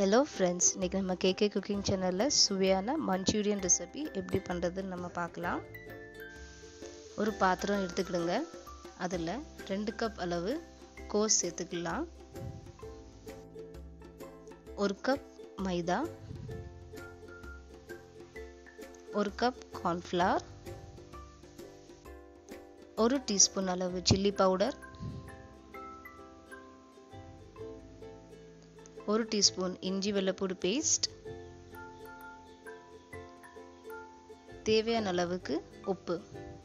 hello friends இன்றைக்கி நம்ம KK cooking சேனலில் சுவையான மஞ்சூரியன் ரெசிபி எப்படி பண்ணுறதுன்னு நம்ம பார்க்கலாம் ஒரு பாத்திரம் எடுத்துக்கிடுங்க அதில் ரெண்டு கப் அளவு கோஸ் சேர்த்துக்கலாம் ஒரு கப் மைதா ஒரு கப் கார்ன்ஃப்ளவர் ஒரு டீஸ்பூன் அளவு சில்லி பவுடர் ஒரு டீஸ்பூன் இஞ்சி வெள்ளைப்பூடு பேஸ்ட் தேவையான அளவுக்கு உப்பு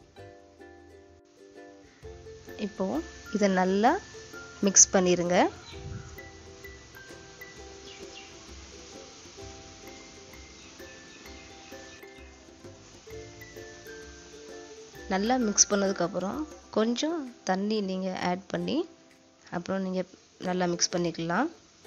இப்போ இதை நல்லா மிக்ஸ் பண்ணிடுங்க நல்லா மிக்ஸ் பண்ணதுக்கப்புறம் கொஞ்சம் தண்ணி நீங்கள் ஆட் பண்ணி அப்புறம் நீங்கள் நல்லா மிக்ஸ் பண்ணிக்கலாம்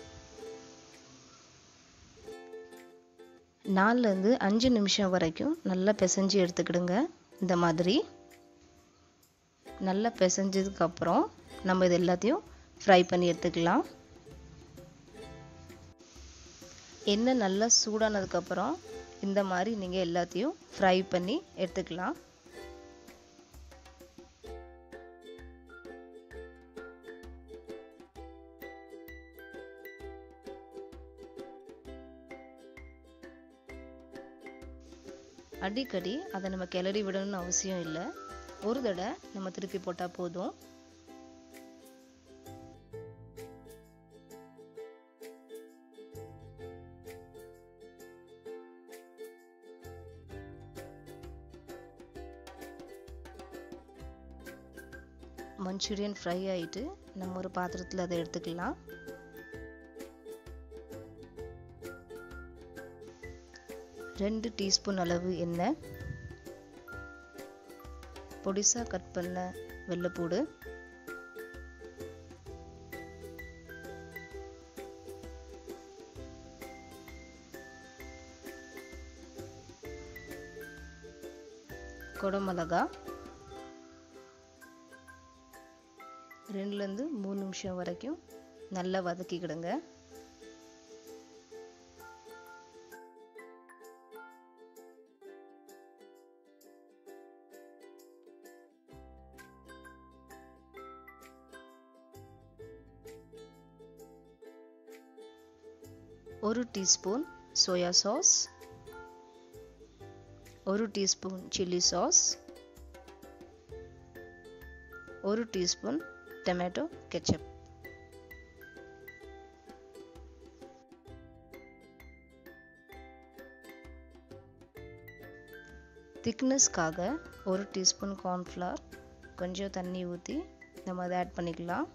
நாலுலேருந்து அஞ்சு நிமிஷம் வரைக்கும் நல்லா பிசைஞ்சு எடுத்துக்கிடுங்க இந்த மாதிரி நல்லா பிசைஞ்சதுக்கப்புறம் நம்ம இது எல்லாத்தையும் ஃப்ரை பண்ணி எடுத்துக்கலாம் எண்ணெய் நல்லா சூடானதுக்கப்புறம் இந்த மாதிரி நீங்கள் எல்லாத்தையும் ஃப்ரை பண்ணி எடுத்துக்கலாம் அடிக்கடி அதை நம்ம கிளறி விடணும்னு அவசியம் இல்லை ஒரு தடவை நம்ம திருப்பி போட்டால் போதும் மஞ்சூரியன் ஃப்ரை ஆகிட்டு நம்ம ஒரு பாத்திரத்தில் அதை எடுத்துக்கலாம் ரெண்டு டீஸ்பூன் அளவு எண்ணெய் பொடிசாக கட் பண்ண வெள்ளைப்பூடு குடமிளகா ரெண்டுலேருந்து மூணு நிமிஷம் வரைக்கும் நல்லா வதக்கிக்கிடுங்க ஒரு டீஸ்பூன் சோயா சாஸ் ஒரு டீஸ்பூன் சில்லி சாஸ் ஒரு டீஸ்பூன் டொமேட்டோ கெச்சப் திக்னஸ்க்காக ஒரு டீஸ்பூன் கார்ன்ஃப்ளவர் கொஞ்சம் தண்ணி ஊற்றி நம்ம அதை ஆட் பண்ணிக்கலாம்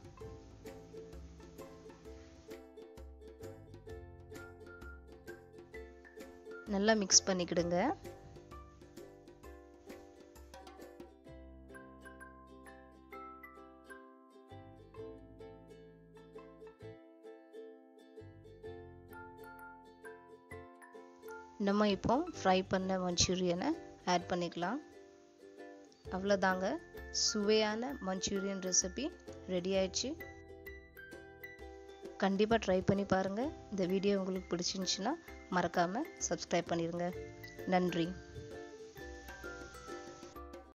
நல்லா மிக்ஸ் பண்ணிக்கிடுங்க நம்ம இப்போ ஃப்ரை பண்ண மஞ்சூரியனை ஆட் பண்ணிக்கலாம் அவ்வளோதாங்க சுவையான மஞ்சூரியன் ரெசிபி ரெடி ஆயிடுச்சு கண்டிப்பாக ட்ரை பண்ணி பாருங்கள் இந்த வீடியோ உங்களுக்கு பிடிச்சிருந்துச்சுன்னா மறக்காமல் சப்ஸ்கிரைப் பண்ணிடுங்க நன்றி